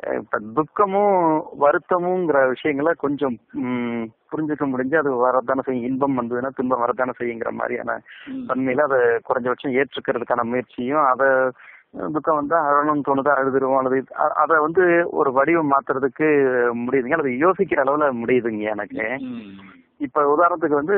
அஹ் இப்ப துக்கமும் வருத்தமுங்கிற விஷயங்களை கொஞ்சம் ம், புரிஞ்சுக்க முடிஞ்சு அது வரத்தானே செய்யும் இன்பம் வந்ததுன்னா துன்பம் வரத்தானே செய்யுங்கிற மாதிரியான ம். தன்மையில அதை குறைஞ்சபட்சம் ஏற்றுக்கிறதுக்கான முயற்சியும் அதை துக்கம் வந்தா அழணும்னு தோணுதா அழுதுருவோம் அல்லது அ- அதை வந்து ஒரு வடிவம் மாத்துறதுக்கு முடியுதுங்க அல்லது யோசிக்கிற அளவுல முடியுதுங்க எனக்கு ம். இப்ப உதாரணத்துக்கு வந்து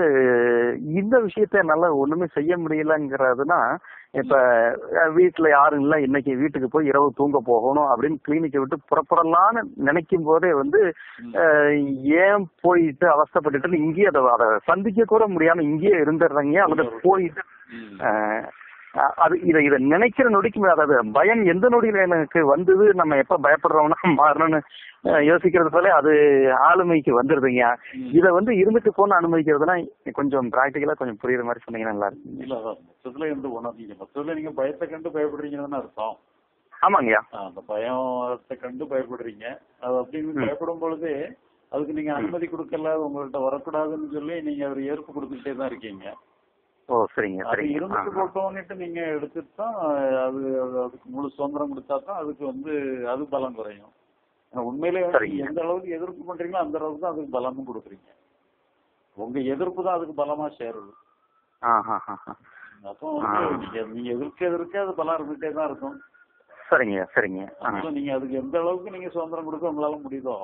இந்த விஷயத்த என்னால ஒண்ணுமே செய்ய முடியலங்கிறதுனா இப்ப அஹ், வீட்டுல யாரும் இல்ல இன்னைக்கு வீட்டுக்கு போய் இரவு தூங்க போகணும் அப்படின்னு கிளினிக்கை விட்டு புறப்படலாம்னு நினைக்கும் போதே வந்து அஹ், ஏன் போயிட்டு அவஸ்தைப்பட்டுட்டு இங்கேயே அதை அதை சந்திக்க கூட முடியாம இங்கேயே இருந்துடுறாங்க அல்லது போயிட்டு ம். அஹ், அஹ், அது இதை இதை நினைக்கிற நொடிக்கு மேல அதாவது பயம் எந்த நொடியில எனக்கு வந்தது நம்ம எப்ப பயப்படுறோம்னா மாறணும்னு அஹ், யோசிக்கிறது போல அது ஆளுமைக்கு வந்துருதுங்க இத வந்து இருந்துட்டு போன அனுமதிக்கிறதுனா கொஞ்சம் பிராக்டிக்கலா கொஞ்சம் புரியுற மாதிரி சொன்னீங்கன்னா நல்லா இருக்கும் இல்ல அதான் மொத்தத்துல இருந்து உணர்ந்தீங்க மொத்தத்துல நீங்க பயத்தை கண்டு பயப்படுறீங்கன்னு அர்த்தம் ஆமாங்கய்யா ஆ, அந்த பயத்தை கண்டு பயப்படுறீங்க அது அப்படின்னு பயப்படும் பொழுது அதுக்கு நீங்க அனுமதி கொடுக்கல அது உங்கள்ட்ட வரக்கூடாதுன்னு சொல்லி நீங்க ஒரு ஏற்பு கொடுத்துக்கிட்டே தான் இருக்கீங்க ஓ சரிங்க அது சரிங்க இருந்துட்டு ஆ, ஆ. போட்டோம்னுட்டு நீங்க எடுத்துட்டு தான் அது அது- அதுக்கு முழு சுதந்திரம் கொடுத்தா தான் அதுக்கு வந்து அது பலம் குறையும் ஆனா உண்மையிலே வந்து சரிங்க. எந்த அளவுக்கு எதிர்ப்பு பண்றீங்களோ அந்த அளவுக்கு தான் அதுக்கு பலமும் கொடுக்குறீங்க உங்க எதிர்ப்பு தான் அதுக்கு பலமா சேருது ஆ, ஆ, ஆ, ஆ. அப்போ வந்து நீங்க நீங்க எதிர்க்க எதிர்க்க அது பலம் இருந்துட்டே தான் இருக்கும் சரிங்க சரிங்க ஆ. அப்போ நீங்க அதுக்கு எந்த அளவுக்கு நீங்க சுதந்திரம் கொடுக்க உங்களால முடியுதோ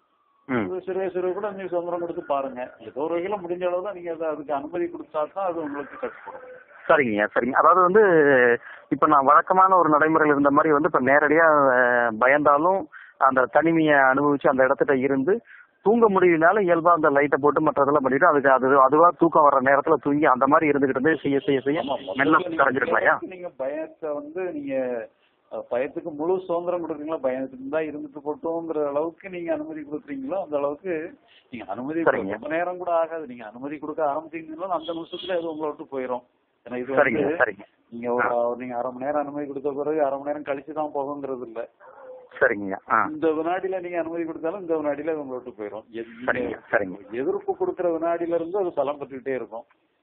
ம் அது சிறுக சிறுக கூட நீங்க சுதந்திரம் கொடுத்து பாருங்க ஏதோ ஒரு வகையில முடிஞ்ச அளவு தான் நீங்க அதை அதுக்கு அனுமதி கொடுத்தா தான் அது உங்களுக்கு கட்டுப்படும் சரிங்க சரிங்க அதாவது வந்து இப்ப நான் வழக்கமான ஒரு நடைமுறையில் இருந்த மாதிரி வந்து இப்ப நேரடியா அஹ், பயந்தாலும் அந்த தனிமையை அனுபவிச்சு அந்த இடத்துல இருந்து தூங்க முடியலனாலும் இயல்பா அந்த லைட்டை போட்டு மற்றதெல்லாம் பண்ணிட்டு அதுக்கு அது அதுவா தூக்கம் வர்ற நேரத்துல தூங்கி அந்த மாதிரி இருந்துகிட்டு இருந்து செய்ய செய்ய செய்ய ஆமா, மெல்ல முதல்ல நீங்க கரைஞ்சிருக்கலையா பயத்துக்கு நீங்க பயத்தை வந்து நீங்க அஹ், பயத்துக்கு முழு சுதந்திரம் கொடுக்குறீங்களா பயத்துக்கு தான் இருந்துட்டு போட்டோங்கிற அளவுக்கு நீங்க அனுமதி கொடுக்குறீங்களோ அந்த அளவுக்கு நீங்க அனுமதி சரிங்க. ரொம்ப நேரம் கூட ஆகாது நீங்க அனுமதி கொடுக்க ஆரம்பிச்சீங்கன்னா அந்த நிமிஷத்துல அது உங்களை விட்டு போயிடும் ஏன்னா இது சரிங்க வந்து சரிங்க நீங்க ஒரு நீங்க அரை மணி நேரம் அனுமதி கொடுத்த பிறகு அரை மணி நேரம் கழிச்சு தான் போகுங்கிறது இல்ல சரிங்க ஆ இந்த வினாடியில நீங்க அனுமதி கொடுத்தாலும் இந்த வினாடியில அது உங்களை விட்டு போயிடும் எது- சரிங்க சரிங்க எதிர்ப்பு கொடுக்கிற வினாடியில இருந்து அது பலம் பெற்றுக்கிட்டே இருக்கும்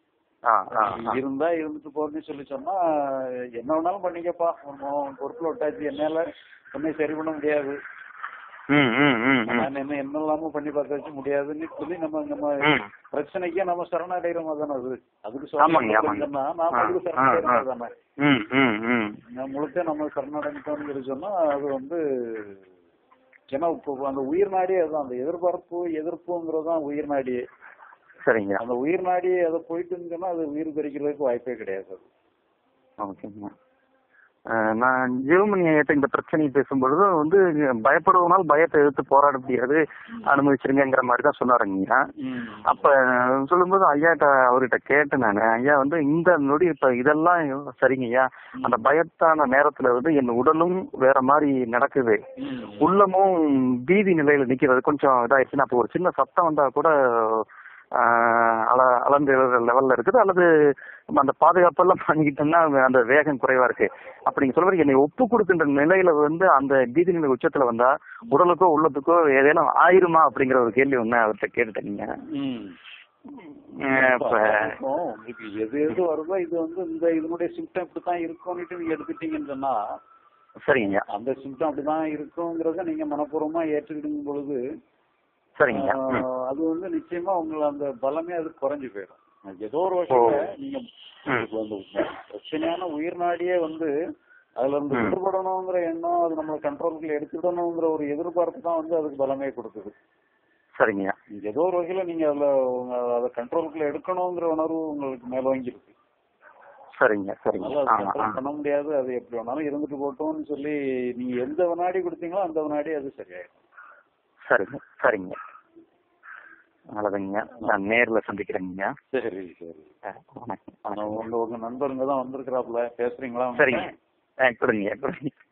ஆ ஆ ஆ. இருந்தா இருந்துட்டு போறேன்னு சொல்லி சொன்னா என்ன வேணாலும் பண்ணிக்கப்பா உன் பொறுப்புல விட்டாச்சு என்னால உன்னை சரி பண்ண முடியாது ம் ம் ம் ம் நான் என்ன என்ன இல்லாம பண்ணி பார்த்தாச்சு முடியாதுன்னு சொல்லி நம்ம நம்ம ம். பிரச்சனைக்கே நம்ம சரணடைகிற மாதிரி தானே அது அதுக்கு ஆமாங்க, ஆமாங்க. சொன்னா நாம ஆ, அதுக்கு ஆ, சரணடைகிற ஆ. மாதிரி தானே ம் ம் ம் நான் முழுக்க நம்ம சரணடைஞ்சிட்டோம்னு சொல்லி சொன்னா அது வந்து ஏன்னா இப்போ அந்த உயிர் நாடியே அதுதான் அந்த எதிர்பார்ப்பு எதிர்ப்புங்கிறது தான் உயிர் நாடியே சரிங்க அந்த உயிர் நாடியே அதை போயிட்டுன்னு சொன்னா அது உயிர் பறிக்கிறதுக்கு வாய்ப்பே கிடையாது அது. ஓகேங்க அஹ் நான் ஜெர்மனி ஏற்ற இந்த பிரச்சனையை பேசும்பொழுது வந்து பயப்படுவதனால் பயத்தை எதிர்த்து போராட முடியாது அனுமதிச்சிருங்கிற மாதிரி தான் சொன்னாருங்க அப்ப சொல்லும்போது ஐயாட்ட அவர்கிட்ட கேட்டேன் நான் ஐயா வந்து இந்த நொடி இப்ப இதெல்லாம் சரிங்க ஐயா அந்த பயத்தான நேரத்துல வந்து என் உடலும் வேற மாதிரி நடக்குது உள்ளமும் பீதி நிலையில நிக்கிறது கொஞ்சம் இதாயிருச்சுன்னா அப்போ ஒரு சின்ன சத்தம் வந்தா கூட ஆஹ், அல அளந்து எழுற லெவல்ல இருக்குது அல்லது நம்ம அந்த பாதுகாப்பெல்லாம் பண்ணிக்கிட்டோம்னா அந்த வேகம் குறைவா இருக்கு அப்ப நீங்க சொல்ற என்னை ஒப்பு கொடுக்கின்ற நிலையில வந்து அந்த பீதி நிலை உச்சத்துல வந்தா உடலுக்கோ உள்ளத்துக்கோ ஏதேனும் ஆயிருமா அப்படிங்கிற ஒரு கேள்வி ஒண்ணு அவர்கிட்ட கேட்டுட்டேங்க அஹ் இப்ப இப்போ உங்களுக்கு எது எது வருதோ இது வந்து இந்த இதனுடைய சிம்டம் இப்படித்தான் இருக்கும்னுட்டு நீங்க எடுத்துட்டீங்கன்னு சொன்னா சரிங்க அந்த சிம்டம் அப்படிதான் இருக்குங்கிறத நீங்க மனப்பூர்வமா ஏற்றுக்கிடும் பொழுது சரிங்க ம். ஆஹ், அது வந்து நிச்சயமா உங்களை அந்த பலமே அது குறைஞ்சு போயிடும் ஏதோ ஒரு வகையில நீங்க உங்களுக்கு அந்த பிரச்சனையான உயிர் நாடியே வந்து அதுல இருந்து ம். விடுபடணுங்கிற எண்ணம் அது நம்மளை கண்ட்ரோலுக்குள்ள எடுத்துடணுங்கிற ஒரு எதிர்பார்ப்பு தான் வந்து அதுக்கு பலமே கொடுக்குது சரிங்க நீங்க ஏதோ ஒரு வகையில நீங்க அதுல உங்க அதை கண்ட்ரோலுக்குள்ள எடுக்கணுங்கிற உணர்வு உங்களுக்கு மேலோங்கி இருக்கு சரிங்க சரிங்க அதனால அது ஆமா ஆ கண்ட்ரோல் பண்ண முடியாது அது எப்படி வேணாலும் இருந்துட்டு போட்டோம்னு சொல்லி நீங்க எந்த வினாடி கொடுத்தீங்களோ அந்த வினாடி அது சரியாயிடும் சரிங்க சரிங்க நல்லதுங்க நான் நேர்ல சந்திக்கிறேங்க சரி சரி அஹ் வணக்கம் ஆனா வணக்கம் உங்க உங்க நண்பருங்க தான் வந்திருக்கிறாப்புல பேசுறீங்களா சரிங்க ஆ கொடுங்க கொடுங்க